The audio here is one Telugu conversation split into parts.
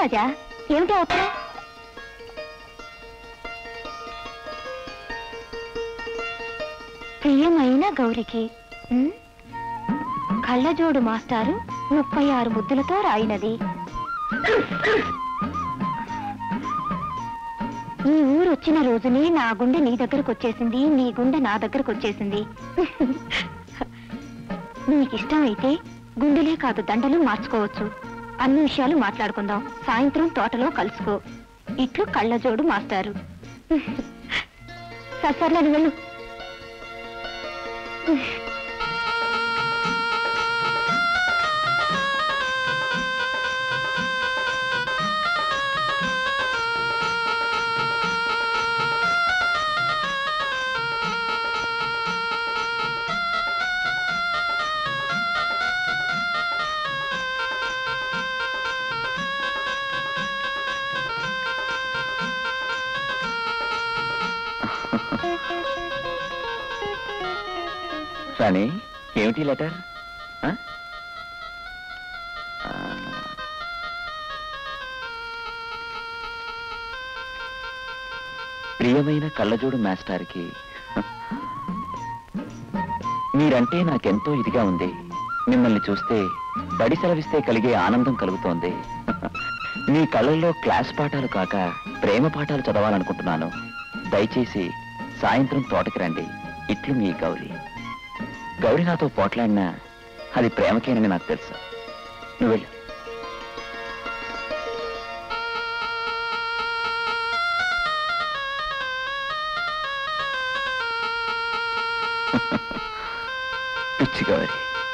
రాజా ఏమిటి అవసరం ప్రియమైన గౌరికి ఉమ్, కళ్ళజోడు మాస్టారు ముప్పై ఆరు ముద్దులతో రాయినది ఈ ఊరు వచ్చిన రోజునే నా గుండె నీ దగ్గరకు వచ్చేసింది నీ గుండె నా దగ్గరకు వచ్చేసింది నీకిష్టం అయితే గుండెలే కాదు దండలు మార్చుకోవచ్చు అన్ని విషయాలు మాట్లాడుకుందాం సాయంత్రం తోటలో కలుసుకో ఇట్లు కళ్ళజోడు మాస్టారు సర్లే నువ్వు వెళ్ళు రాణి ఏమిటి లెటర్ ఆ? ఆ. ప్రియమైన కళ్ళజోడు మాస్టార్కి మీరంటే నాకెంతో ఇదిగా ఉంది మిమ్మల్ని చూస్తే బడి సెలవిస్తే కలిగే ఆనందం కలుగుతోంది మీ కళ్ళల్లో క్లాస్ పాఠాలు కాక ప్రేమ పాఠాలు చదవాలనుకుంటున్నాను దయచేసి సాయంత్రం తోటకి రండి ఇట్లు మీ గౌరీ గౌరీ నాతో పోట్లాడినా అది ప్రేమకేనని నాకు తెలుసు నువ్వు వెళ్ళు పిచ్చి గౌరీ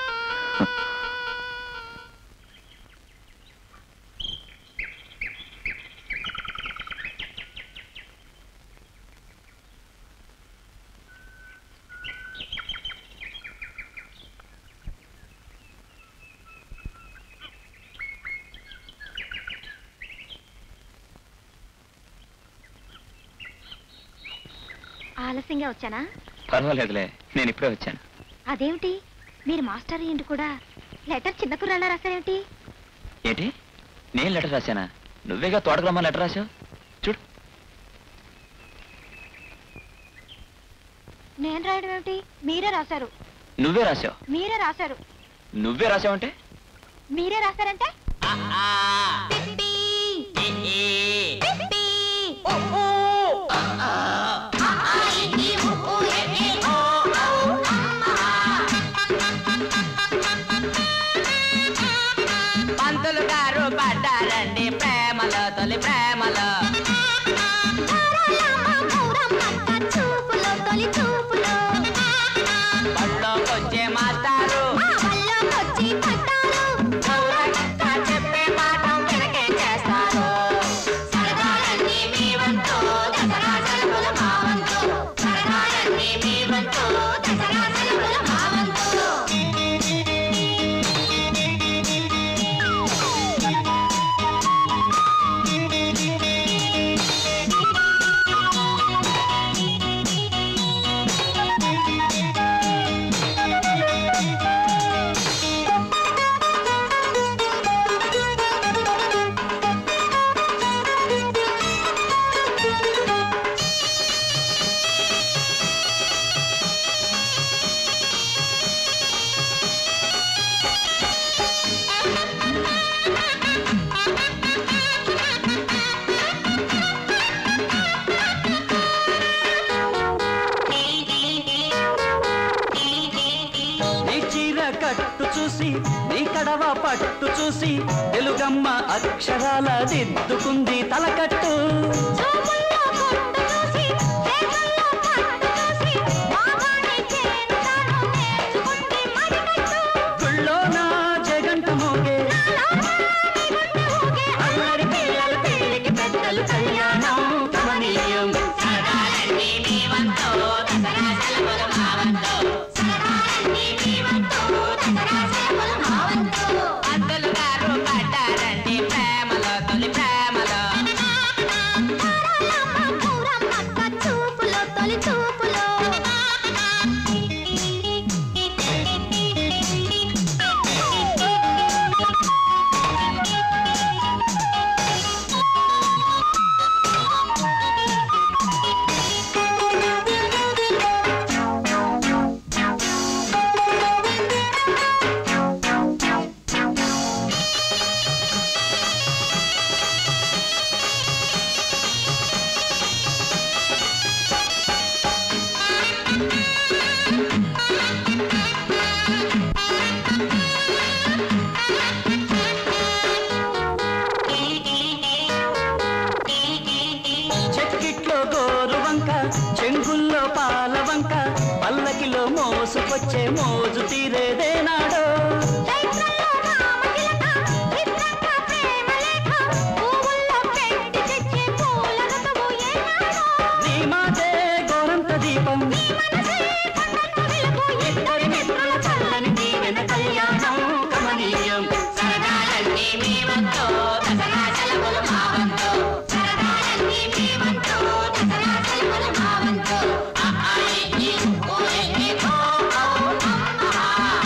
ఆలస్యంగా వచ్చానా పర్వాలేదులే నేను ఇప్పుడే వచ్చాను అదేమిటి మీరు మాస్టర్ ఏంటి కూడా లెటర్ చిన్న కుర్రాళ్ళ రాశారేమిటి ఏంటి నేను లెటర్ రాశానా నువ్వేగా తోటకు రమ్మని లెటర్ రాశావు చూడు నేను రాయడం ఏమిటి మీరే రాశారు నువ్వే రాశావు మీరే రాశారు నువ్వే రాశావంటే మీరే రాశారంటే పంతులు గారు పడ్డారండి ప్రేమలో తొలి ప్రేమలో బడిలోకొచ్చే మాస్టారు గౌరవంగా చెప్పే పాఠం వెనకే చేస్తారు సరదాలన్నీ మీ వంతు దసరా సెలవులు మా వంతు సరదాలన్నీ మీ వంతు దసరా సెలవులు మా వంతు నీ చీర కట్టు చూసి నీ కడవ పట్టు చూసి తెలుగమ్మ అక్షరాల దిద్దుకుంది తలకట్టు గుళ్ళో నా జగంట మోగే అల్లరి పిల్లల పెళ్లికి పెద్దలు కళ్యాణం కమనీయం సరదాలన్నీ మీ వంతు దసరా సెలవులు మా వంతు సరదాలన్నీ మీ వంతు దసరా సెలవులు మా వంతు పంతులు గారు పడ్డారండి ప్రేమలో తొలి ప్రేమలో మోజు తీరేదేనాడో చైత్రంలో రామచిలక, చిత్రంగా ప్రేమ లేఖ, పువ్వుల్లో పెట్టి తెచ్చే పూల ఋతువు ఏనాడో? నీ మాటే గోరంత దీపం మనసే కొండంత వెలుగు, ఇద్దరి మిత్రుల చల్లని దీవెన కళ్యాణం కమనీయం సరదాలన్నీ మీ వంతు, దసరా సెలవులు మా వంతు. సరదాలన్నీ మీ వంతు, దసరా సెలవులు మా వంతు. ఆ, ఆ, ఈ, ఈ, ఓ, ఏ, ఏ, ఓ, ఓ, అమ్మా.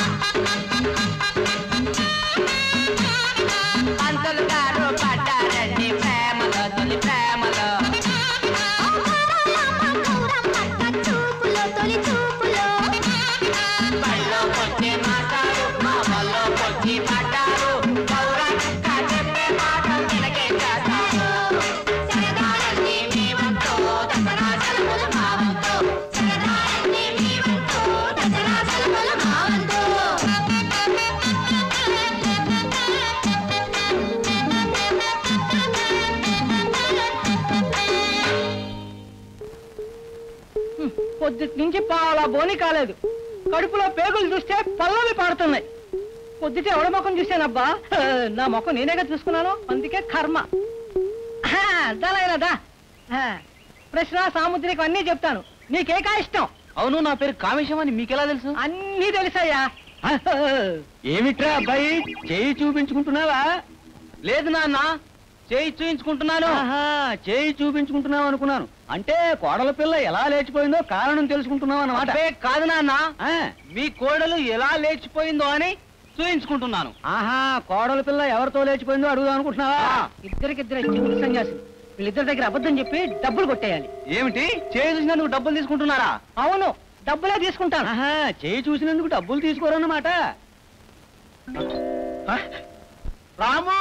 పంతులు గారు పడ్డారండి ప్రేమలో తొలి ప్రేమలో చూపులో తొలి చూపులో బళ్ళో కొట్టి మాట్లాడు మా బల్లో కొట్టి పడ్డారు గౌరక్క చెప్పే మాట వినకే చేస్తారు సరదాలన్నీ మీ వంతు దసరా సెలవులు మా వంతు సరదాలన్నీ మీ వంతు దసరా సెలవులు మా పొద్దుటి నుంచి పాలా బోని కాలేదు కడుపులో పేగులు చూస్తే పల్లవి పాడుతున్నాయి పొద్దుటే ఎవడ ముఖం చూశానబ్బా ఆ, నా ముఖం నేనేగా చూసుకున్నాను అందుకే కర్మ ఆహా, దానైనా దా ఆ, ప్రశ్న సాముద్రికం అన్నీ చెప్తాను నీకేకా ఇష్టం అవును నా పేరు కామేశం అని మీకెలా తెలుసు అన్నీ తెలుసయ్యా ఏమిట్రా అబ్బాయి చేయి చూపించుకుంటున్నావా లేదు నాన్న చేయి చూయించుకుంటున్నాను ఆహా, చేయి చూపించుకుంటున్నావు అనుకున్నాను అంటే కోడల పిల్ల ఎలా లేచిపోయిందో కారణం తెలుసుకుంటున్నావు అన్నమాట అబ్బే, కాదు నాన్న ఆ, మీ కోడలు ఎలా లేచిపోయిందో అని చూయించుకుంటున్నాను ఆహా కోడల పిల్ల ఎవరితో లేచిపోయిందో అడుగుదాం అనుకుంటున్నావా ఇద్దరికిద్దరు చెవుడు సన్యాసి వీళ్ళిద్దరి దగ్గర అబద్ధం చెప్పి డబ్బులు కొట్టేయాలి ఏమిటి చేయి చూసినందుకు డబ్బులు తీసుకుంటున్నారా అవును డబ్బులే తీసుకుంటాను ఆహా చేయి చూసినందుకు డబ్బులు తీసుకోరన్నమాట ఆ, రాము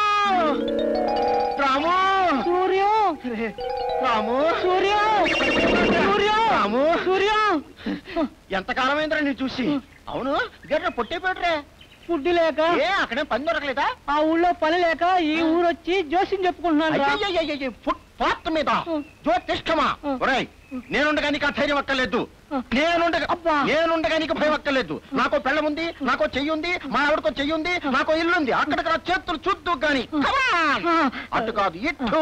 రాము సూర్యం రాము సూర్యం సూర్యం రాము సూర్యం ఎంతకాలమైందిరా నేను చూసి అవును గట్ర పొట్టే పెట్టరే ఫుడ్ లేక ఏ అక్కడే పని దొరకలేదా ఆ ఊళ్ళో పని లేక ఈ ఊరు వచ్చి జోస్యం చెప్పుకుంటున్నాను రా. అయ్యయ్యయ్యయ్య, ఫుట్ పాత్ మీద జ్యోతిష్టమా ఒరేయ్ నేనుండగా నీకు ఆ ధైర్యం అక్కర్లేదు నేనుండగా అబ్బా. నేనుండగా నీకు భయం అక్కర్లేదు నాకు పెళ్ళం ఉంది నాకు చెయ్యి ఉంది మా ఆవిడకో చెయ్యి ఉంది నాకు ఇల్లు ఉంది అక్కడికి నా చేతులు చూద్దు గాని Come on! అటు కాదు ఇటు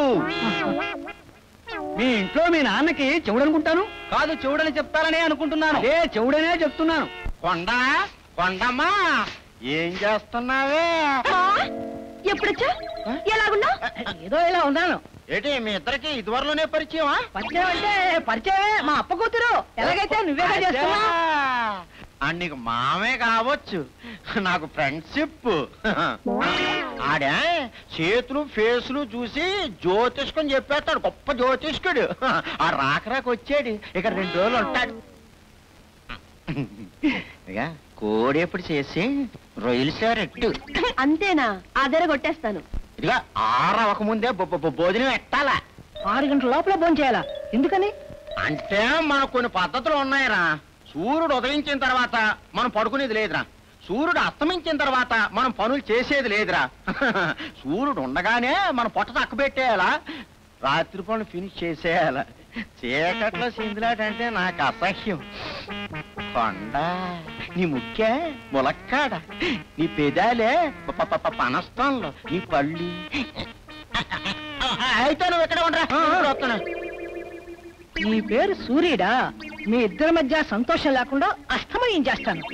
మీ ఇంట్లో మీ నాన్నకి చెవుడనుకుంటాను కాదు చెవుడని చెప్తారనే అనుకుంటున్నాను అదే చెవుడనే చెప్తున్నాను కొండ కొండమ్మా ఏం చేస్తున్నావే ఎప్పుడొచ్చా ఎలాగున్నా ఏదో ఇలా ఉన్నాను ఏంటి మీ ఇద్దరికి ఇదివరలోనే పరిచయమా పరిచయం అంటే పరిచయమే మా అప్ప కూతురు ఎలాగైతే నువ్వేగా చేస్తున్నా ఆ, నీకు మామే కావచ్చు నాకు ఫ్రెండ్షిప్ ఆడే చేతులు ఫేసులు చూసి జ్యోతిష్కం చెప్పేస్తాడు గొప్ప జ్యోతిష్కుడు ఆ రాక రాక వచ్చాడు ఇక రెండు రోజులు ఉంటాడు ఇక కోడి ఎప్పుడు చేసి రొయ్యలు సారెట్టు అంతేనా ఆధార కొట్టేస్తాను ఇదిగా ఆరవక ముందే బొ- బొ- బొ- భోజనం ఎట్టాలా ఆరు గంటల లోపల భోజనం చేయాలా ఎందుకని అంటే మనకు కొన్ని పద్ధతులు ఉన్నాయిరా సూర్యుడు ఉదయించిన తర్వాత మనం పడుకునేది లేదురా సూర్యుడు అస్తమించిన తర్వాత మనం పనులు చేసేది లేదురా సూర్యుడు ఉండగానే మన పొట్ట చక్కబెట్టేయాలా రాత్రి పనులు ఫినిష్ చేసేయాల చీకట్లో సిందిలాటంటే నాకు అసహ్యం కొండ నీ ముక్కే ములక్కాడ నీ పెదాలే ప- ప- ప- పనస్తంలో నీ పళ్ళు అయితే నువ్వు ఎక్కడ ఉండరా ఇప్పుడు వస్తున్నా నీ పేరు సూర్యుడా మీ ఇద్దరి మధ్య సంతోషం లేకుండా అస్తమయం చేస్తాను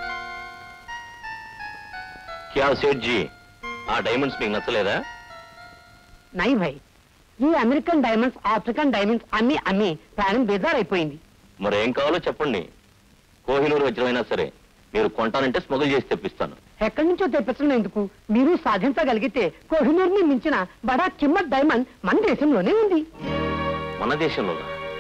క్యా సేట్ జీ ఆ డైమండ్స్ మీకు నచ్చలేదా నై భాయ్ ఈ అమెరికన్ డైమండ్స్ ఆఫ్రికన్ డైమండ్స్ అన్ని అమ్మి ప్రాణం బేజారైపోయింది మరేం కావాలో చెప్పండి కోహినూరు వజ్రమైనా సరే మీరు కొంటానంటే స్మగుల్ చేసి తెప్పిస్తాను ఎక్కడి నుంచో తెప్పించడం ఎందుకు మీరు సాధించగలిగితే కోహినూర్ని మించిన బడా కిమ్మత్ డైమండ్ మన దేశంలోనే ఉంది మన దేశంలో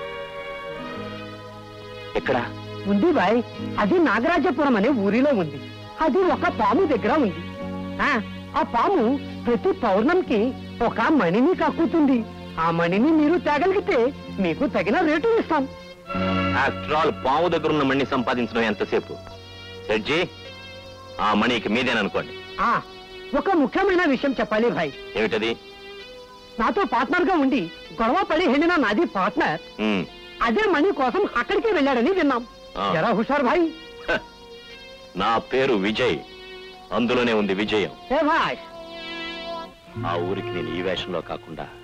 ఎక్కడ ఉంది బాయ్ అది నాగరాజపురం అనే ఊరిలో ఉంది అది ఒక పాము దగ్గర ఉంది ఆ ఆ పాము ప్రతి పౌర్ణమికి ఒక మణిని కక్కుతుంది ఆ మణిని మీరు తేగలిగితే మీకు తగిన రేటు ఇస్తాం ఆఫ్టర్ ఆల్ పాము దగ్గర ఉన్న మణి సంపాదించడం ఎంతసేపు సెడ్జీ ఆ మణికి మీదేననుకోండి ఆ ఒక ముఖ్యమైన విషయం చెప్పాలి భాయ్ ఏమిటది నాతో పార్ట్నర్ గా ఉండి గొడవ పడి వెళ్ళిన నాది పార్ట్నర్ ఉమ్, అదే మణి కోసం అక్కడికే వెళ్ళాడని విన్నాం ఆ. ఎరా హుషార్ భాయ్ హ, నా పేరు విజయ్ అందులోనే ఉంది విజయం ఏ భాష్ ఆ ఊరికి నేను ఈ వేషంలో కాకుండా